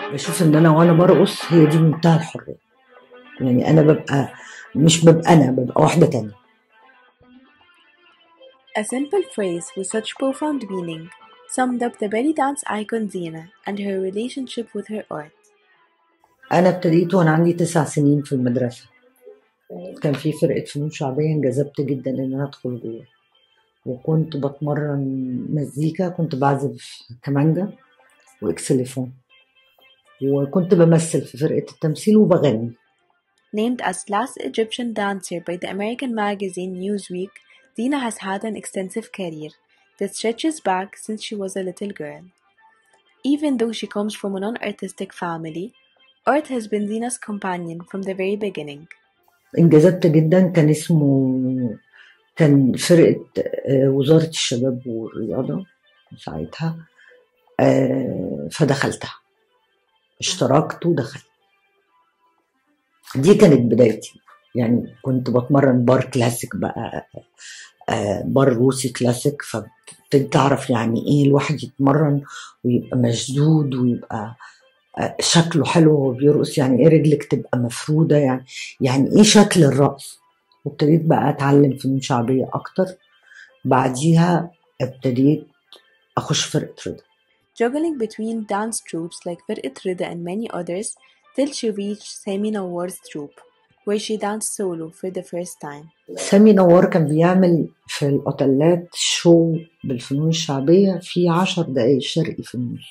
بشوف ان انا وانا برقص هي دي منتهى الحريه يعني انا ببقى مش ببقى انا ببقى واحده تانية A simple phrase with such profound meaning summed up the belly dance icon Zina and her relationship with her art. انا ابتديت وانا عندي تسع سنين في المدرسه كان في فرقه فنون شعبيه انجذبت جدا ان انا ادخل جوه وكنت بتمرن مزيكا كنت بعزف كمانجا واكسليفون وكنت بمثل في فرقه التمثيل وبغني Named as last Egyptian dancer by the American magazine Newsweek, Dina has had an extensive career that stretches back since she was a little girl. Even though she comes from a non artistic family, art has been Dina's companion from the very beginning. انجذبت جدا كان اسمه كان فرقه آه، وزاره الشباب والرياضه ساعتها آه، فدخلتها اشتركت ودخلت دي كانت بدايتي يعني كنت بتمرن بار كلاسيك بقى آه، بار روسي كلاسيك فابتديت تعرف يعني ايه الواحد يتمرن ويبقى مشدود ويبقى آه، شكله حلو وهو بيرقص يعني ايه رجلك تبقى مفرودة يعني يعني ايه شكل الرقص وابتديت بقى اتعلم فنون شعبية اكتر بعديها ابتديت اخش فرقة رضا Juggling between dance troupes like Firqat Rida and many others till she reached Sami Nawar's troupe, where she danced solo for the first time. سامي نوار كان بيعمل في الاوتيلات شو بالفنون الشعبية في عشر دقايق شرقي في النص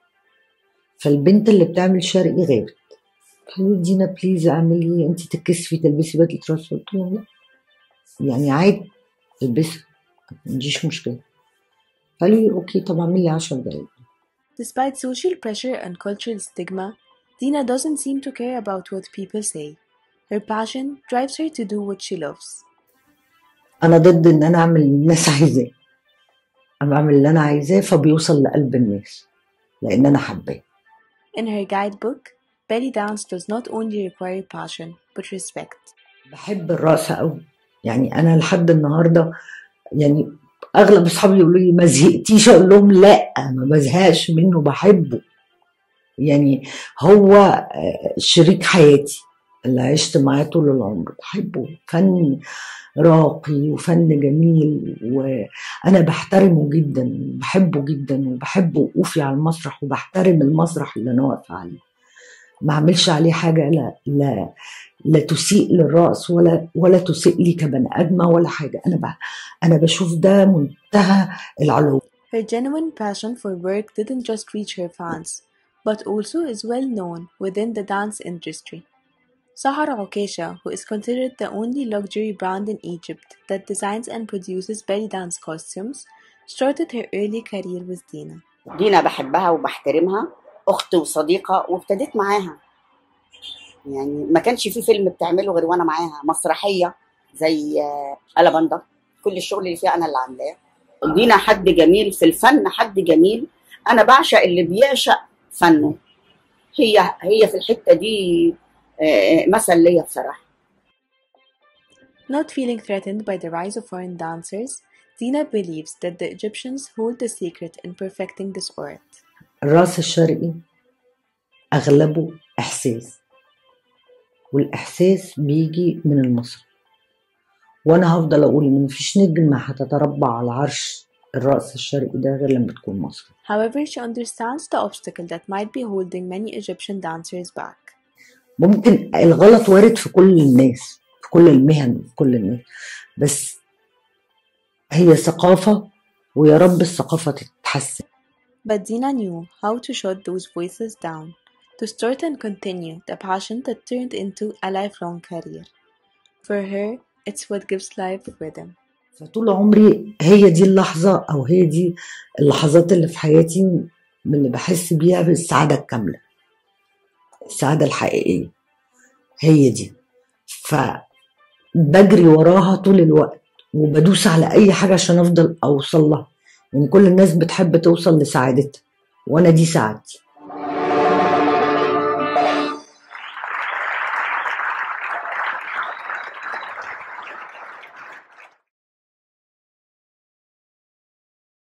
فالبنت اللي بتعمل شرقي غابت قالوا لي دينا بليز اعملي انت تتكسفي تلبسي بدلة راس قلت لهم لا يعني عادي البسها ما عنديش مشكلة قالوا لي اوكي طب اعمل لي 10 دقايق Despite social pressure and cultural stigma, Dina doesn't seem to care about what people say. Her passion drives her to do what she loves. انا ضد ان انا اعمل اللي الناس عايزاه انا بعمل اللي انا عايزاه فبيوصل لقلب الناس لان انا حباه In her guidebook, belly dance does not only require passion but respect. بحب الرقص قوي يعني انا لحد النهارده يعني اغلب اصحابي يقولوا لي ما زهقتيش اقول لهم لا ما بزهقش منه بحبه يعني هو آه، شريك حياتي اللي عشت معاه طول العمر بحبه فن راقي وفن جميل وانا بحترمه جدا بحبه جدا وبحب وقوفي على المسرح وبحترم المسرح اللي انا واقفه عليه ما اعملش عليه حاجه لا لا لا تسيء للرأس ولا ولا تسيء لي كبني ادمه ولا حاجه انا ب- انا بشوف ده منتهى العلو Her genuine passion for work didn't just reach her fans, but also is well known within the dance industry. Sahara Okesha, who is considered the only luxury brand in Egypt that designs and produces belly dance costumes, started her early career with Dina. دينا بحبها وبحترمها اخت وصديقه وابتديت معاها يعني ما كانش في فيلم بتعمله غير وانا معاها مسرحيه زي آه، ألاباندا كل الشغل اللي فيها انا اللي عاملاه دينا حد جميل في الفن حد جميل انا بعشق اللي بيعشق فنه هي هي في الحته دي آه، مثل ليا بصراحه Not feeling threatened by the rise of foreign dancers, Dina believes that the Egyptians hold the secret in perfecting this art. الرأس الشرقي أغلبه إحساس والإحساس بيجي من المصري وأنا هفضل أقول إن مفيش نجمة هتتربع على عرش الرأس الشرقي ده غير لما تكون مصري However, she understands the obstacle that might be holding many Egyptian dancers back. ممكن الغلط وارد في كل الناس في كل المهن في كل الناس بس هي ثقافة ويا رب الثقافة تتحسن But Dina knew how to shut those voices down, to start and continue the passion that turned into a lifelong career. For her, it's what gives life rhythm. فطول عمري هي دي اللحظة أو هي دي اللحظات اللي في حياتي من اللي بحس بيها بالسعادة الكاملة السعادة الحقيقية هي دي فبجري وراها طول الوقت وبدوس على أي حاجة عشان أفضل أوصل لها يعني كل الناس بتحب توصل لسعادتها وأنا دي سعادتي